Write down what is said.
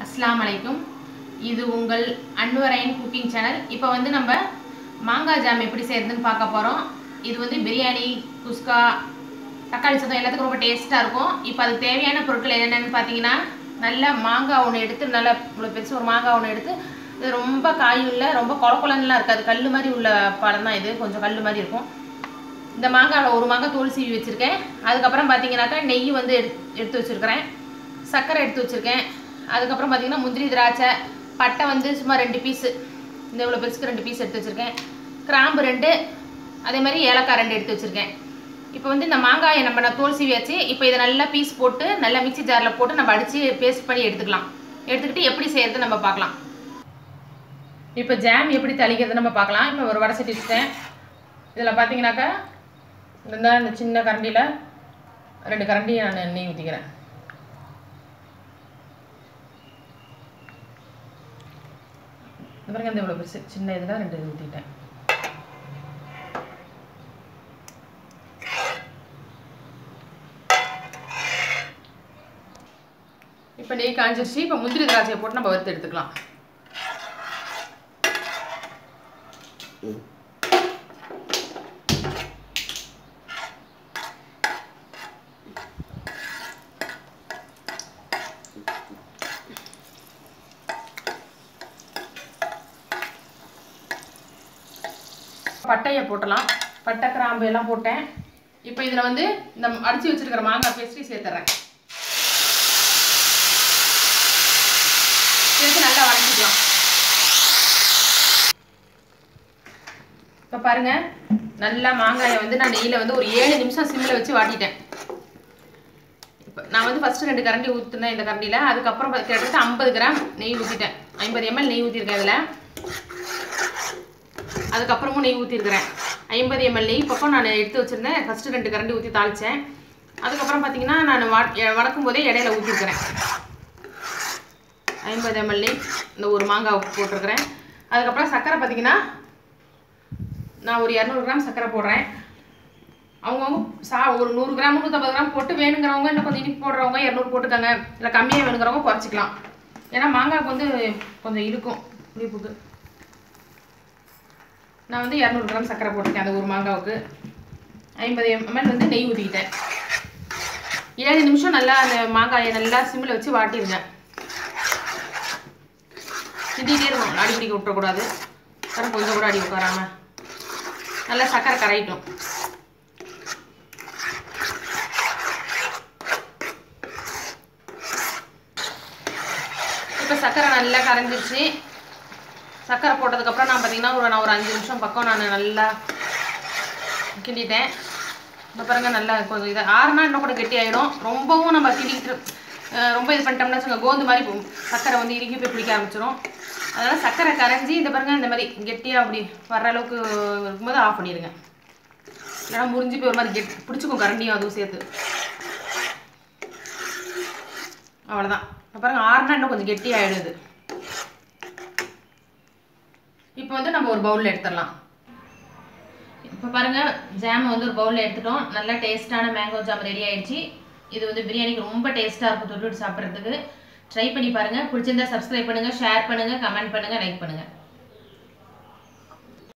அஸ்ஸலாமு அலைக்கும் இது உங்கள் அன்வரைன் குக்கிங் சேனல் இப்போ வந்து நம்ம மாங்காய் ஜாம் எப்படி செய்யறதுன்னு பார்க்க போகிறோம் இது வந்து பிரியாணி குஸ்கா தக்காளி சாதம் எல்லாத்துக்கும் ரொம்ப டேஸ்ட்டாக இருக்கும் இப்போ அதுக்கு தேவையான பொருட்கள் என்னென்னு பார்த்தீங்கன்னா நல்ல மாங்காய் ஒன்று எடுத்து நல்லா இவ்வளோ பெருசு ஒரு மாங்காய் ஒன்று எடுத்து இது ரொம்ப காயும் இல்லை ரொம்ப கொல கொலன்னுலாம் இருக்காது கல் மாதிரி உள்ள பழம் தான் இது கொஞ்சம் கல் மாதிரி இருக்கும் இந்த மாங்காயில் ஒரு மாங்காய் தோல் சீவி வச்சுருக்கேன் அதுக்கப்புறம் பார்த்தீங்கன்னாக்கா நெய் வந்து எடுத்து எடுத்து வச்சுருக்கிறேன் சர்க்கரை எடுத்து வச்சுருக்கேன் அதுக்கப்புறம் பார்த்தீங்கன்னா முந்திரி திராட்சை பட்டை வந்து சும்மா ரெண்டு பீஸு இந்த இவ்வளோ பெருசுக்கு ரெண்டு பீஸ் எடுத்து வச்சுருக்கேன் கிராம்பு ரெண்டு அதே மாதிரி ஏலக்காய் ரெண்டு எடுத்து வச்சுருக்கேன் இப்போ வந்து இந்த மாங்காயை நம்ம நான் தோல் சீவியாச்சு இப்போ இதை நல்லா பீஸ் போட்டு நல்லா மிக்ஸி ஜாரில் போட்டு நம்ம அடித்து பேஸ்ட் பண்ணி எடுத்துக்கலாம் எடுத்துக்கிட்டு எப்படி செய்யறது நம்ம பார்க்கலாம் இப்போ ஜாம் எப்படி தளிக்கிறது நம்ம பார்க்கலாம் இப்போ ஒரு வடை சட்டி வச்சுட்டேன் இதில் பார்த்தீங்கன்னாக்கா இந்த இந்த சின்ன கரண்டியில் ரெண்டு கரண்டி நான் நெய் ஊற்றிக்கிறேன் இந்த பாருங்க இந்த இவ்வளோ பெருசு சின்ன இதில் ரெண்டு இது ஊற்றிட்டேன் இப்போ நெய் காஞ்சிருச்சு இப்போ முந்திரி திராட்சையை போட்டு நம்ம வறுத்து எடுத்துக்கலாம் பட்டையை போட்டலாம் பட்டை கிராம்பு எல்லாம் போட்டேன் இப்போ இதில் வந்து இந்த அடிச்சு வச்சிருக்கிற மாங்காய் பேஸ்ட்ரி சேர்த்துறேன் சேர்த்து நல்லா வதக்கிக்கலாம் இப்போ பாருங்க நல்லா மாங்காயை வந்து நான் நெய்யில் வந்து ஒரு ஏழு நிமிஷம் சிம்மில் வச்சு வாட்டிட்டேன் இப்போ நான் வந்து ஃபஸ்ட்டு ரெண்டு கரண்டி ஊற்றுனேன் இந்த கரண்டியில் அதுக்கப்புறம் கிட்டத்தட்ட ஐம்பது கிராம் நெய் ஊற்றிட்டேன் ஐம்பது எம்எல் நெய் ஊற்றிருக்கேன் இதில் அதுக்கப்புறமும் நெய் ஊற்றிருக்கிறேன் ஐம்பது எம்எல் நெய் பக்கம் நான் எடுத்து வச்சுருந்தேன் ஃபஸ்ட்டு ரெண்டு கரண்டி ஊற்றி தாளித்தேன் அதுக்கப்புறம் பார்த்தீங்கன்னா நான் வா வதக்கும் போதே இடையில ஊற்றிருக்கிறேன் ஐம்பது எம்எல் நெய் இந்த ஒரு மாங்காய் போட்டிருக்கிறேன் அதுக்கப்புறம் சர்க்கரை பார்த்தீங்கன்னா நான் ஒரு இரநூறு கிராம் சர்க்கரை போடுறேன் அவங்கவுங்க சா ஒரு நூறு கிராம் நூற்றம்பது கிராம் போட்டு வேணுங்கிறவங்க இன்னும் கொஞ்சம் இனிப்பு போடுறவங்க இரநூறு போட்டுக்கோங்க இல்லை கம்மியாக வேணுங்கிறவங்க குறைச்சிக்கலாம் ஏன்னா மாங்காய்க்கு வந்து கொஞ்சம் இருக்கும் புளிப்புக்கு நான் வந்து இரநூறு கிராம் சர்க்கரை போட்டிருக்கேன் அந்த ஒரு மாங்காவுக்கு ஐம்பது எம்எல் வந்து நெய் ஊற்றிக்கிட்டேன் ஏழு நிமிஷம் நல்லா அந்த மாங்காயை நல்லா சிம்மில் வச்சு வாட்டிடுங்க கிண்டிகிட்டே இருக்கும் அடிக்கடிக்க விட்டுறக்கூடாது அப்புறம் கொஞ்சம் கூட அடி உட்காராம நல்லா சர்க்கரை கரையிட்டும் இப்போ சர்க்கரை நல்லா கரைஞ்சிருச்சு சர்க்கரை போட்டதுக்கப்புறம் நான் பார்த்தீங்கன்னா ஒரு நான் ஒரு அஞ்சு நிமிஷம் பக்கம் நான் நல்லா கிண்டிட்டேன் இப்போ பாருங்க நல்லா கொஞ்சம் இது ஆறுனா இன்னும் கூட கெட்டி ஆகிடும் ரொம்பவும் நம்ம கிண்டிக்கிட்டு அஹ் ரொம்ப இது பண்ணிட்டோம்னா வச்சுங்க கோந்து மாதிரி போகும் சர்க்கரை வந்து இறுகி போய் பிடிக்க ஆரம்பிச்சிடும் அதனால் சர்க்கரை கரைஞ்சி இந்த பாருங்க இந்த மாதிரி கெட்டியாக அப்படி வர்ற அளவுக்கு இருக்கும்போது ஆஃப் பண்ணிடுங்க இல்லைன்னா முறிஞ்சு போய் ஒரு மாதிரி கெட் பிடிச்சிக்கும் கரண்டியும் அதுவும் சேர்த்து அவ்வளோதான் இப்போ பாருங்க ஆறுனா இன்னும் கொஞ்சம் கெட்டி ஆகிடுது இப்போ வந்து நம்ம ஒரு பவுலில் எடுத்துடலாம் இப்போ பாருங்க ஜாம் வந்து ஒரு பவுலில் எடுத்துட்டோம் நல்லா டேஸ்ட்டான மேங்கோ ஜாம் ரெடி ஆயிடுச்சு இது வந்து பிரியாணிக்கு ரொம்ப டேஸ்ட்டாக இருக்கும் தொட்டுட்டு சாப்பிட்றதுக்கு ட்ரை பண்ணி பாருங்கள் பிடிச்சிருந்தா சப்ஸ்கிரைப் பண்ணுங்கள் ஷேர் பண்ணுங்கள் கமெண்ட் பண்ணுங்கள் லைக் பண்ணுங்கள்